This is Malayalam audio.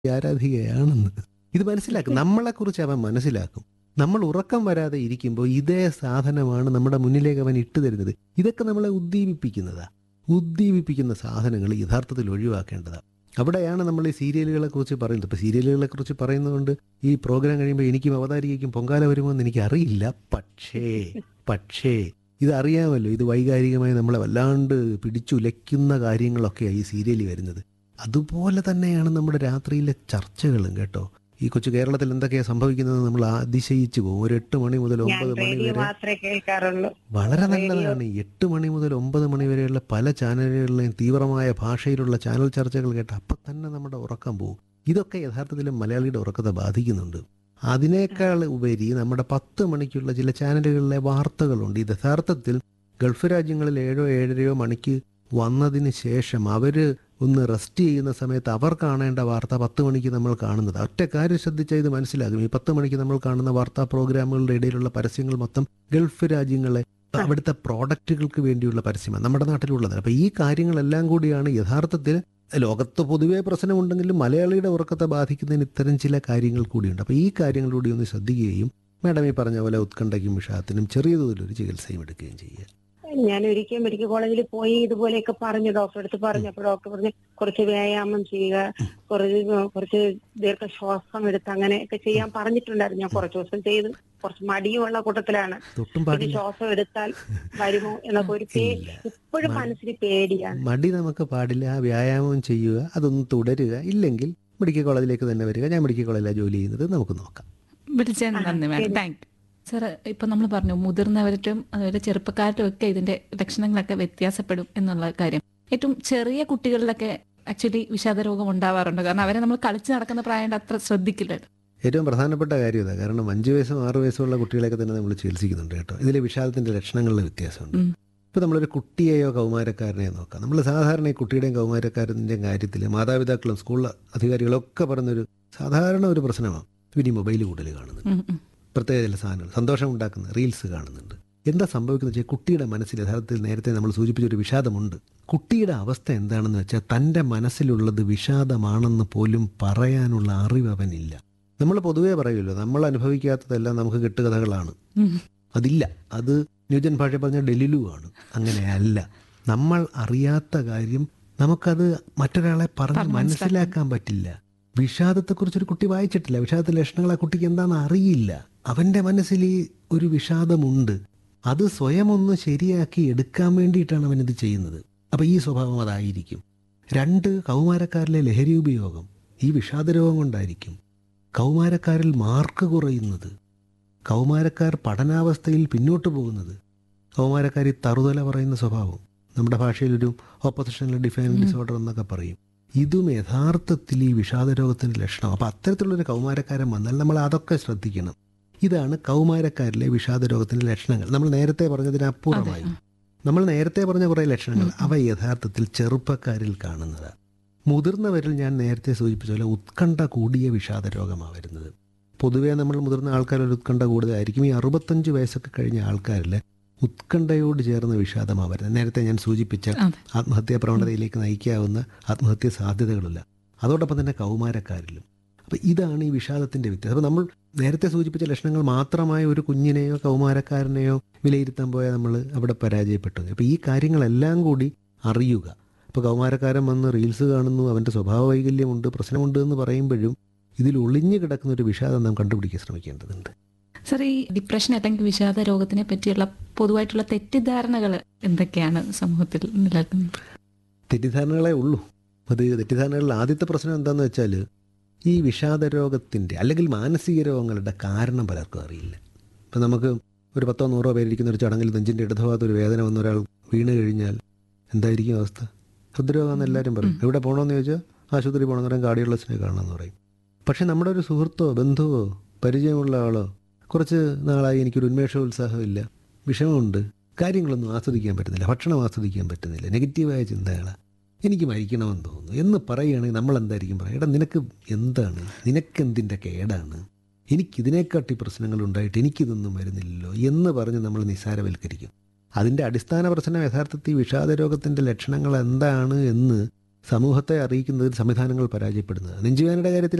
ആരാധികയാണെന്ന് ഇത് മനസ്സിലാക്കും നമ്മളെക്കുറിച്ച് അവൻ മനസ്സിലാക്കും നമ്മൾ ഉറക്കം വരാതെ ഇരിക്കുമ്പോൾ ഇതേ സാധനമാണ് നമ്മുടെ മുന്നിലേക്ക് അവൻ ഇട്ടു തരുന്നത് ഇതൊക്കെ നമ്മളെ ഉദ്ദീപിപ്പിക്കുന്നതാ ഉദ്ദീപിപ്പിക്കുന്ന സാധനങ്ങൾ യഥാർത്ഥത്തിൽ ഒഴിവാക്കേണ്ടതാണ് അവിടെയാണ് നമ്മൾ ഈ സീരിയലുകളെ കുറിച്ച് പറയുന്നത് ഇപ്പൊ സീരിയലുകളെ കുറിച്ച് പറയുന്നതുകൊണ്ട് ഈ പ്രോഗ്രാം കഴിയുമ്പോൾ എനിക്കും അവതാരികയ്ക്കും പൊങ്കാല വരുമോ എന്ന് എനിക്ക് അറിയില്ല പക്ഷേ പക്ഷേ ഇതറിയാമല്ലോ ഇത് വൈകാരികമായി നമ്മളെ വല്ലാണ്ട് പിടിച്ചുലയ്ക്കുന്ന കാര്യങ്ങളൊക്കെയാണ് ഈ സീരിയലിൽ വരുന്നത് അതുപോലെ തന്നെയാണ് നമ്മുടെ രാത്രിയിലെ ചർച്ചകളും കേട്ടോ ഈ കൊച്ചു കേരളത്തിൽ എന്തൊക്കെയാണ് സംഭവിക്കുന്നത് നമ്മൾ അതിശയിച്ചു പോകും ഒരു എട്ട് മണി മുതൽ ഞാൻ ഒമ്പത് മണി റേഡിയോ വരെ മാത്രമേ കേൾക്കാറുള്ളൂ വളരെ റേഡിയോ- നല്ലതാണ് എട്ട് മണി മുതൽ ഒമ്പത് മണി വരെയുള്ള പല ചാനലുകളിലെയും തീവ്രമായ ഭാഷയിലുള്ള ചാനൽ ചർച്ചകൾ കേട്ട് അപ്പം തന്നെ നമ്മുടെ ഉറക്കം പോകും ഇതൊക്കെ യഥാർത്ഥത്തിൽ മലയാളിയുടെ ഉറക്കത്തെ ബാധിക്കുന്നുണ്ട് അതിനേക്കാൾ ഉപരി നമ്മുടെ പത്ത് മണിക്കുള്ള ചില ചാനലുകളിലെ വാർത്തകളുണ്ട് ഇത് യഥാർത്ഥത്തിൽ ഗൾഫ് രാജ്യങ്ങളിൽ ഏഴോ ഏഴരയോ മണിക്ക് വന്നതിന് ശേഷം അവര് ഒന്ന് റെസ്റ്റ് ചെയ്യുന്ന സമയത്ത് അവർ കാണേണ്ട വാർത്ത പത്ത് മണിക്ക് നമ്മൾ കാണുന്നത് ഒറ്റ കാര്യം ശ്രദ്ധിച്ചാൽ ഇത് മനസ്സിലാകും ഈ പത്ത് മണിക്ക് നമ്മൾ കാണുന്ന വാർത്താ പ്രോഗ്രാമുകളുടെ ഇടയിലുള്ള പരസ്യങ്ങൾ മൊത്തം ഗൾഫ് രാജ്യങ്ങളെ അവിടുത്തെ പ്രോഡക്റ്റുകൾക്ക് വേണ്ടിയുള്ള പരസ്യമാണ് നമ്മുടെ നാട്ടിലുള്ളത് അപ്പൊ ഈ കാര്യങ്ങളെല്ലാം കൂടിയാണ് യഥാർത്ഥത്തിൽ ലോകത്ത് പൊതുവേ പ്രശ്നമുണ്ടെങ്കിലും മലയാളിയുടെ ഉറക്കത്തെ ബാധിക്കുന്നതിന് ഇത്തരം ചില കാര്യങ്ങൾ കൂടിയുണ്ട് അപ്പോൾ ഈ കാര്യങ്ങളിലൂടെ ഒന്ന് ശ്രദ്ധിക്കുകയും മാഡം ഈ പറഞ്ഞ പോലെ ഉത്കണ്ഠയ്ക്കും വിഷാദത്തിനും ചെറിയ തോതിലൊരു ചികിത്സയും എടുക്കുകയും ചെയ്യുക ഞാൻ ഒരിക്കൽ മെഡിക്കൽ കോളേജിൽ പോയി ഇതുപോലെയൊക്കെ പറഞ്ഞു ഡോക്ടറെ അടുത്ത് പറഞ്ഞു അപ്പൊ ഡോക്ടർ പറഞ്ഞു കുറച്ച് വ്യായാമം ചെയ്യുക കുറച്ച് കുറച്ച് ദീർഘശ്വാസം എടുത്ത് അങ്ങനെയൊക്കെ ചെയ്യാൻ പറഞ്ഞിട്ടുണ്ടായിരുന്നു ഞാൻ കുറച്ച് ദിവസം ചെയ്ത് കുറച്ച് മടിയുമുള്ള കൂട്ടത്തിലാണ് തൊട്ടും ഇനി പാടില്ല ശ്വാസം എടുത്താൽ വരുമോ എന്നൊക്കെ ഒരു പേ ഇല്ല. എപ്പോഴും മ- മനസ്സിന് പേടിയാണ് മടി നമുക്ക് പാടില്ല ആ വ്യായാമം ചെയ്യുക അതൊന്ന് തുടരുക ഇല്ലെങ്കിൽ മെഡിക്കൽ കോളേജിലേക്ക് തന്നെ വരിക ഞാൻ മെഡിക്കൽ കോളേജിലാണ് ജോലി ചെയ്യുന്നത് നമുക്ക് നോക്കാം വിളിച്ചതിന് നന്ദി മാഡം ശരി. താങ്ക് യു സാർ ഇപ്പൊ നമ്മൾ പറഞ്ഞു മുതിർന്നവരും അതുപോലെ ചെറുപ്പക്കാരും ഒക്കെ ഇതിന്റെ ലക്ഷണങ്ങളൊക്കെ വ്യത്യാസപ്പെടും എന്നുള്ള കാര്യം ഏറ്റവും ചെറിയ കുട്ടികളിലൊക്കെ ആക്ച്വലി വിഷാദരോഗം ഉണ്ടാവാറുണ്ട് കാരണം അവരെ നമ്മൾ കളിച്ച് നടക്കുന്ന പ്രായം അത്ര ശ്രദ്ധിക്കില്ലല്ലോ ഏറ്റവും പ്രധാനപ്പെട്ട കാര്യം ഇതാ കാരണം അഞ്ച് വയസ്സും ആറ് വയസ്സുള്ള കുട്ടികളെയൊക്കെ തന്നെ നമ്മൾ ചികിത്സിക്കുന്നുണ്ട് കേട്ടോ ഇതിലെ വിഷാദത്തിന്റെ ലക്ഷണങ്ങളിൽ വ്യത്യാസമുണ്ട് ഉം. ഇപ്പോൾ നമ്മളൊരു കുട്ടിയെയോ കൗമാരക്കാരനെയോ നോക്കാം നമ്മൾ സാധാരണ ഈ കുട്ടിയുടെയും കൗമാരക്കാരൻ്റെയും കാര്യത്തിൽ മാതാപിതാക്കളും സ്കൂൾ അധികാരികളും ഒക്കെ പറഞ്ഞൊരു സാധാരണ ഒരു പ്രശ്നമാണ് ഇവർ മൊബൈൽ കൂടുതൽ കാണുന്നുണ്ട് ഉം, ഉം. പ്രത്യേക ചില സാധനങ്ങൾ സന്തോഷം ഉണ്ടാക്കുന്ന റീൽസ് കാണുന്നുണ്ട് എന്താ സംഭവിക്കുന്നത് വെച്ചാൽ കുട്ടിയുടെ മനസ്സിൽ യഥാർത്ഥത്തിൽ നേരത്തെ നമ്മൾ സൂചിപ്പിച്ച ഒരു വിഷാദമുണ്ട് കുട്ടിയുടെ അവസ്ഥ എന്താണെന്ന് വെച്ചാൽ തൻ്റെ മനസ്സിലുള്ളത് വിഷാദമാണെന്ന് പോലും പറയാനുള്ള അറിവ് അവനില്ല നമ്മൾ പൊതുവേ പറയുമല്ലോ നമ്മൾ അനുഭവിക്കാത്തതെല്ലാം നമുക്ക് കെട്ടുകഥകളാണ് ഉം. അതില്ല അത് ന്യൂജൻ ഭാഷ പറഞ്ഞ ഡെലിലുവാണ് അങ്ങനെയല്ല നമ്മൾ അറിയാത്ത കാര്യം നമുക്കത് മറ്റൊരാളെ പറഞ്ഞ് പറഞ്ഞ് മനസ്സിലാക്കാൻ പറ്റില്ല വിഷാദത്തെക്കുറിച്ചൊരു കുട്ടി വായിച്ചിട്ടില്ല വിഷാദത്തിലെ ലക്ഷണങ്ങൾ ആ കുട്ടിക്ക് എന്താണെന്ന് അറിയില്ല അവൻ്റെ മനസ്സിൽ ഈ ഒരു വിഷാദമുണ്ട് അത് സ്വയം ഒന്ന് ശരിയാക്കി എടുക്കാൻ വേണ്ടിയിട്ടാണ് അവൻ ഇത് ചെയ്യുന്നത് അപ്പം ഈ സ്വഭാവം അതായിരിക്കും രണ്ട് കൗമാരക്കാരിലെ ലഹരി ഉപയോഗം ഈ വിഷാദരോഗം കൊണ്ടായിരിക്കും കൗമാരക്കാരിൽ മാർക്ക് കുറയുന്നത് കൗമാരക്കാർ പഠനാവസ്ഥയിൽ പിന്നോട്ട് പോകുന്നത് കൗമാരക്കാർ ഈ തറുതല പറയുന്ന സ്വഭാവം നമ്മുടെ ഭാഷയിലൊരു ഓപ്പോസിഷണൽ ഡിഫൈൻ ഡിസോർഡർ എന്നൊക്കെ പറയും ഇതും യഥാർത്ഥത്തിൽ ഈ വിഷാദരോഗത്തിൻ്റെ ലക്ഷണം അപ്പം അത്തരത്തിലുള്ളൊരു കൗമാരക്കാരൻ വന്നാൽ നമ്മൾ അതൊക്കെ ശ്രദ്ധിക്കണം ഇതാണ് കൗമാരക്കാരിലെ വിഷാദരോഗത്തിൻ്റെ ലക്ഷണങ്ങൾ നമ്മൾ നേരത്തെ പറഞ്ഞതിനപ്പുറമായി അതെ, നമ്മൾ നേരത്തെ പറഞ്ഞ കുറേ ലക്ഷണങ്ങൾ ഉം, ഉം. അവ യഥാർത്ഥത്തിൽ ചെറുപ്പക്കാരിൽ കാണുന്നതാണ് മുതിർന്നവരിൽ ഞാൻ നേരത്തെ സൂചിപ്പിച്ച പോലെ ഉത്കണ്ഠ കൂടിയ വിഷാദ രോഗമാണ് വരുന്നത് പൊതുവേ നമ്മൾ മുതിർന്ന ആൾക്കാരിൽ ഉത്കണ്ഠ കൂടുതലായിരിക്കും ഈ അറുപത്തഞ്ച് വയസ്സൊക്കെ കഴിഞ്ഞ ആൾക്കാരിൽ ഉത്കണ്ഠയോട് ചേർന്ന വിഷാദമാണ് വരുന്നത് നേരത്തെ ഞാൻ സൂചിപ്പിച്ച അതെ. ആത്മഹത്യാ പ്രവണതയിലേക്ക് നയിക്കാവുന്ന ആത്മഹത്യ സാധ്യതകളില്ല അതോടൊപ്പം തന്നെ കൗമാരക്കാരിലും അപ്പം ഇതാണ് ഈ വിഷാദത്തിൻ്റെ വ്യത്യാസം അപ്പോൾ നമ്മൾ നേരത്തെ സൂചിപ്പിച്ച ലക്ഷണങ്ങൾ മാത്രമായ ഒരു കുഞ്ഞിനെയോ കൗമാരക്കാരനെയോ വിലയിരുത്താൻ പോയാൽ നമ്മൾ അവിടെ പരാജയപ്പെട്ടു അപ്പോൾ ഈ കാര്യങ്ങളെല്ലാം കൂടി അറിയുക ഇപ്പോൾ കൗമാരക്കാരൻ വന്ന് റീൽസ് കാണുന്നു അവൻ്റെ സ്വഭാവ വൈകല്യമുണ്ട് പ്രശ്നമുണ്ട് എന്ന് പറയുമ്പോഴും ഇതിൽ ഒളിഞ്ഞു കിടക്കുന്ന ഒരു വിഷാദം നാം കണ്ടുപിടിക്കാൻ ശ്രമിക്കേണ്ടതുണ്ട് സാർ ഈ ഡിപ്രഷൻ അല്ലെങ്കിൽ വിഷാദ രോഗത്തിനെ പറ്റിയുള്ള പൊതുവായിട്ടുള്ള തെറ്റിദ്ധാരണകൾ എന്തൊക്കെയാണ് സമൂഹത്തിൽ നിലനിൽക്കുന്നത് തെറ്റിദ്ധാരണകളേ ഉള്ളൂ അത് തെറ്റിദ്ധാരണകളിൽ ആദ്യത്തെ പ്രശ്നം എന്താണെന്ന് വെച്ചാൽ ഈ വിഷാദ രോഗത്തിൻ്റെ അല്ലെങ്കിൽ മാനസിക രോഗങ്ങളുടെ കാരണം പലർക്കും അറിയില്ല ഇപ്പം നമുക്ക് ഒരു പത്തോ നൂറോ പേരിരിക്കുന്ന ഒരു ചടങ്ങിൽ നെഞ്ചിൻ്റെ ഇടതുഭാഗത്ത് ഒരു വേദന വന്ന ഒരാൾ വീണ് കഴിഞ്ഞാൽ എന്തായിരിക്കും അവസ്ഥ ഹൃദ്രോഗമെന്ന് എല്ലാവരും പറയും എവിടെ പോകണമെന്ന് ചോദിച്ചാൽ ആശുപത്രി പോകണമെന്ന് പറയും കാർഡിയോളജിസ്റ്റിനെ കാണണമെന്ന് പറയും പക്ഷേ നമ്മുടെ ഒരു സുഹൃത്തോ ബന്ധുവോ പരിചയമുള്ള ആളോ കുറച്ച് നാളായി എനിക്കൊരു ഉന്മേഷോത്സാഹമില്ല വിഷമമുണ്ട് കാര്യങ്ങളൊന്നും ആസ്വദിക്കാൻ പറ്റുന്നില്ല ഭക്ഷണം ആസ്വദിക്കാൻ പറ്റുന്നില്ല നെഗറ്റീവായ ചിന്തകളാണ് എനിക്ക് മരിക്കണമെന്ന് തോന്നുന്നു എന്ന് പറയുകയാണെങ്കിൽ നമ്മൾ എന്തായിരിക്കും പറയുക എടാ നിനക്ക് എന്താണ് നിനക്കെന്തിൻ്റെ കേടാണ് എനിക്കിതിനെക്കാട്ടി പ്രശ്നങ്ങൾ ഉണ്ടായിട്ട് എനിക്കിതൊന്നും വരുന്നില്ലല്ലോ എന്ന് പറഞ്ഞ് നമ്മൾ നിസ്സാരവൽക്കരിക്കും അതിൻ്റെ അടിസ്ഥാന പ്രശ്നം യഥാർത്ഥത്തിൽ വിഷാദ രോഗത്തിൻ്റെ ലക്ഷണങ്ങൾ എന്താണ് എന്ന് സമൂഹത്തെ അറിയിക്കുന്നതിൽ സംവിധാനങ്ങൾ പരാജയപ്പെടുന്നത് നെഞ്ചുവേദനയുടെ കാര്യത്തിൽ